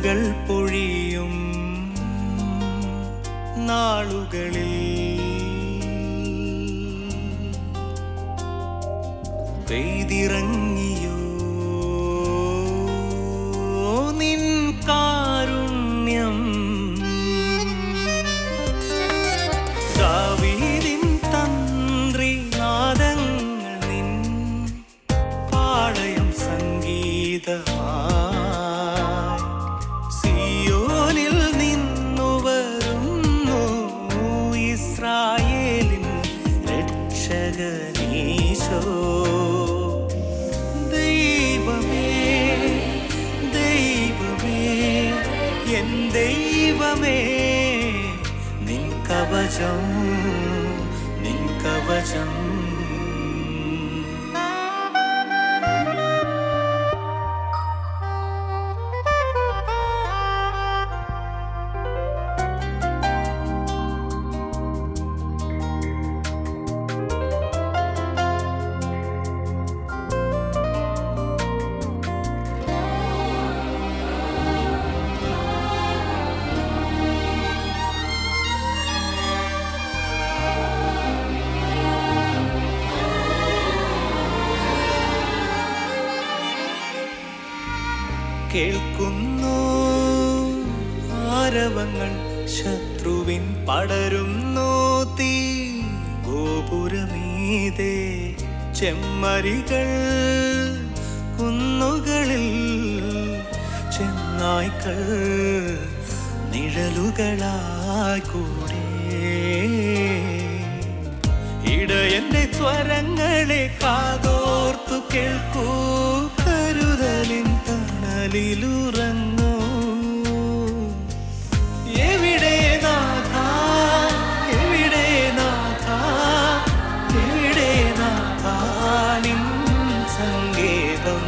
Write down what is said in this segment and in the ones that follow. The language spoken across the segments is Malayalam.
മന്നകൾ പൊഴിയും നാളുകളിൽ പെയ്തിറങ്ങിയോ നിൻ കാരുണ്യം ദാവീദിൻ തന്ത്രി നാദങ്ങൾ നിൻ പാളയം സംഗീതമായി സിയോനിൽ നിന്നു വരുന്നു ഇസ്രായേലിൻ രക്ഷകനീശോ ദൈവമേ ദൈവമേ എൻ ദൈവമേ നിൻ കവചം നിൻ കവചം കേൾക്കുന്നു ആരവങ്ങൾ ശത്രുവിൻ പടരുന്നു തീ ഗോപുരമീതേ ചെമ്മരികൾ കുന്നുകളിൽ ചെന്നായ്ക്കൾ നിഴലുകളായി കൂടെ ഇടയന്റെ സ്വരങ്ങളെ കാതോർത്തു കേൾക്കൂ കരുതലിൻ തണലിലുറങ്ങൂ എവിടെ നാഥ എവിടെ നാഥ എവിടെ നാഥ നിൻ സങ്കേതം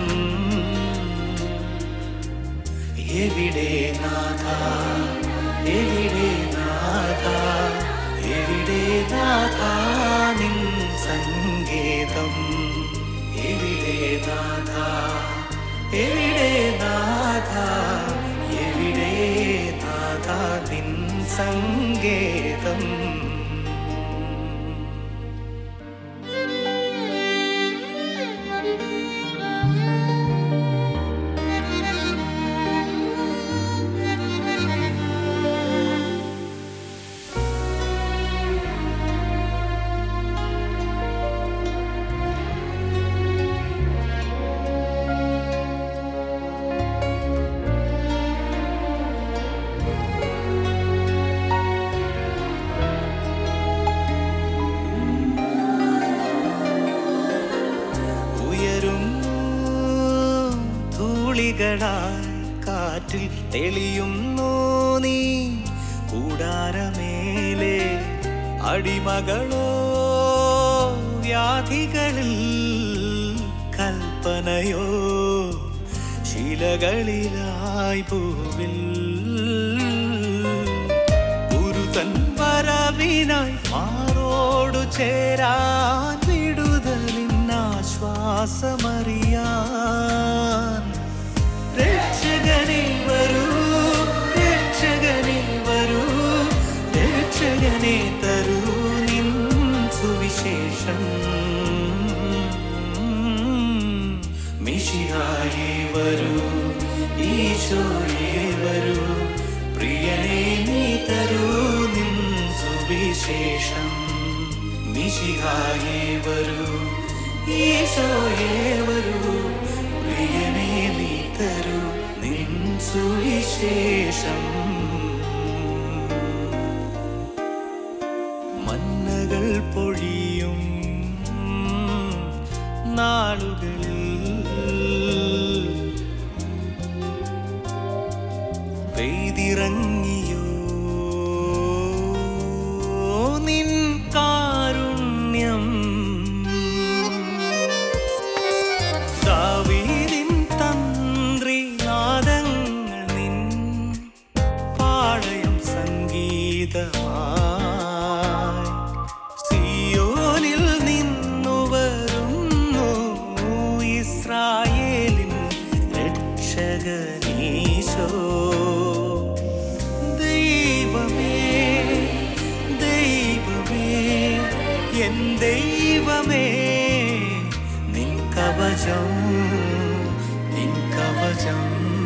എവിടെ നാഥ എവിടെ നാഥ എവിടെ നാഥ നിൻ സങ്കേതം എവിടെ നാഥ എവിടെ നാഥ എവിടെ നാഥ നിൻ സങ്കേതം ഉയരുന്നു ധൂളികളായി കാറ്റിൽ തെളിയുന്നു നീ കൂടാരമേലെ അടിമകളോ വ്യാധികളിൽ കൽപ്പനയോ ശിലകളിലായി ഭൂവിൽ ഗുരുതൻ വരവിനായി മാറോടു ചേരാൻ വിടുതലിനാശ്വാസമറിയാൻ രക്ഷകനെ വരൂ രക്ഷകനെ വരൂ രക്ഷകനെ തരൂ നിൻ സുവിശേഷം മിഷിഹായെ വരൂ ഈശോയെ വരൂ പ്രിയനെ നീ തരൂ നിൻ സുവിശേഷം മിഷിഹായെ വരൂ ഈശോയെ വരൂ പ്രിയനെ നീ തരൂ നിൻ സുവിശേഷം മന്നകൾ പൊഴിയും നാളുകളിൽ പെയ്തിറങ്ങിയോ നിൻ കാരുണ്യം ദാവീദിൻ തന്ത്രി നാദങ്ങൾ നിൻ പാളയം സംഗീതമായി സിയോനിൽ നിന്നു വരുന്നു ഇസ്രായേലിൻ രക്ഷകനീശോ ഈശോ ദൈവമേ ദൈവമേ എൻ ദൈവമേ നിൻ കവചം നിൻ കവചം